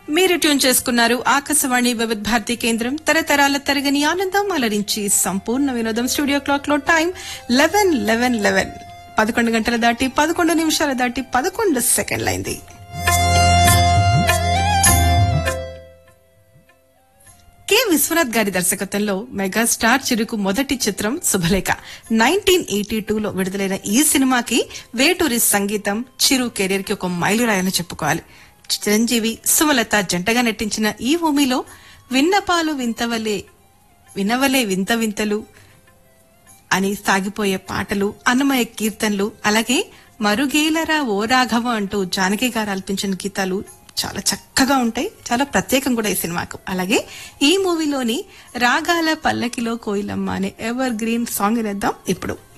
మీరు ట్యూన్ చేసుకున్నారు ఆకాశవాణి వివిధ భారతి కేంద్రం తరతరాల తరగని ఆనందం అలరించి సంపూర్ణ వినోదం స్టూడియో క్లాక్ లో టైం లెవెన్ లెవెన్ లెవెన్ పదకొండు గంటల దాటి పదకొండు నిమిషాల దాటి పదకొండు సెకండ్లైంది కె విశ్వనాథ్ గారి దర్శకత్వంలో మెగాస్టార్ చిరుకు మొదటి చిత్రం శుభలేఖ నైన్టీన్ ఎయిటీ టూలో విడుదలైన ఈ సినిమాకి వేటూరి సంగీతం చిరు కెరీర్ కి ఒక మైలురాయని చెప్పుకోవాలి చిరంజీవి సుమలత జంటగా నటించిన ఈ భూమిలో విన్నపాలు వింతవలే వినవలే వింత వింతలు అని సాగిపోయే పాటలు అన్నమయ కీర్తనలు అలాగే మరుగేలరా ఓ రాఘవ అంటూ జానకి గారు అల్పించిన గీతాలు చాలా చక్కగా ఉంటాయి చాలా ప్రత్యేకం కూడా ఈ సినిమాకు అలాగే ఈ మూవీలోని రాగాల పల్లకిలో కోయిలమ్మ అనే ఎవర్ గ్రీన్ సాంగ్ వినేద్దాం ఇప్పుడు